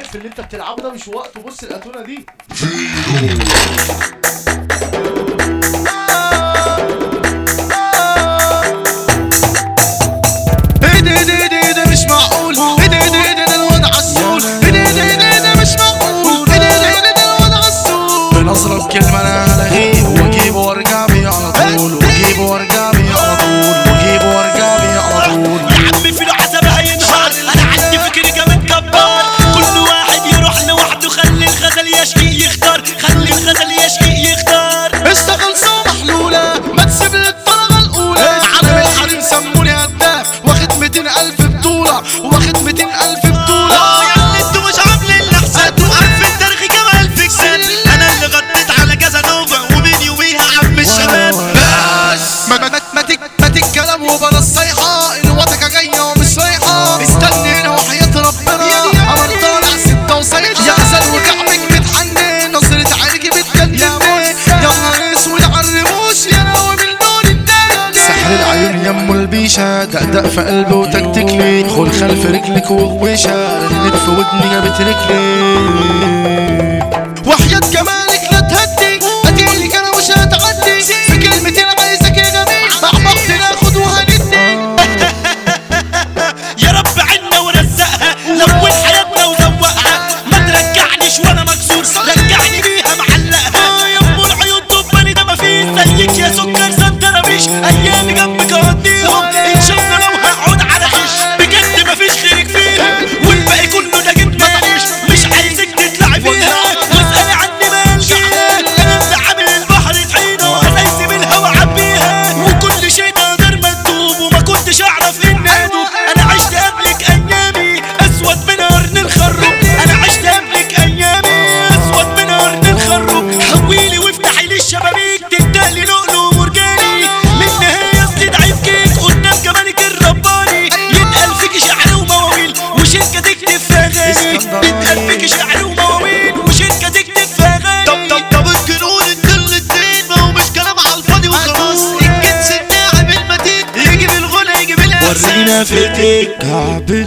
في اللي انت بتلعبه ده مش وقته بص الاتونه دي ايه ده ايه ده ايه ده ايه ده مش معقول ايه ده ايه ده ايه ده ده الوضع عسول ايه ده ايه ده ايه ده ايه ده مش معقول ايه ده ايه ده ايه ده ده الوضع عسول بنظرة بكلمة انا الغيه واجيبه وارجع بيه على طول واجيبه وارجع بيه على طول واجيبه وارجع بيه على طول يا عمي في له حساب هينهار انا عندي فكر جامد جبار كل واحد يروح لوحده خلي الغزل يشقي يختار خلي الغزل يشقي يختار اشتغل سوا محلولة ما تسيب لي الطلبة الأولى عالم الحريم سموني هداف واخد 200 ألف بطولة واخد 200 ألف بطولة اه يا اللي انتوا مش عاملين الاحسان عارف التاريخ جمال فيكسان انا اللي غطيت على كذا نوفا ومين يوميها عم الشباب بس ما ما ما ما تك ما تتكلم وبلا الصيحة الوتكة جاية ومش رايحة استني هنا وحياة ربنا عمر طالع ستة وصيحة يا غزل وكعبك متحنن نصرة عينك بتجنن يا نهار اسود عالرموش يا لهوي من دون الدنيا سحر العيون يم البيشة دقدق في قلبي وتكتك لي خل خلف رجلك وغويشة رنت في ودني جابت رجلي وحياة جمالك لا تهدي اديلك انا مش هتعدي في كلمتين عايزك يا جميل مع بعض ناخد وهندي يا رب عنا ورزقها لون حياتنا وزوقها ما ترجعنيش وانا مكسور رجعني بيها معلقها يا ام العيون دباني ده مفيش زيك يا سكر سنترابيش ايامي جنبك اقضيهم ان شاء الله لو هقعد على خش بجد مفيش خيرك فيها والباقي كله ده جد مطعوش مش عايزك تطلعي فيها واسالي عني ما يلجع انا اللي عامل البحر طحينه واسايسي بالهوا عبيها وكل شيء نقدر مكتوب وما كنتش اعرف اني ادوب انا عشت قبلك ايامي اسود من قرن الخروب انا عشت قبلك ايامي اسود من قرن الخروب حويلي وافتحي لي الشبابيك تدقلي لؤلؤ ومرجاني من نهايه استدعي كيك قدام جمالك الرباني يتقال فيكي شعر ومواويل وشركه تكتب في اغاني يتقال فيكي شعر ومواويل وشركه تكتب في اغاني طب طب طب الجنون الكل الدين ما هو مش كلام على الفاضي وخلاص الجنس الناعم المتين يجي بالغنى يجي بالاحساس ورينا فيتك كعب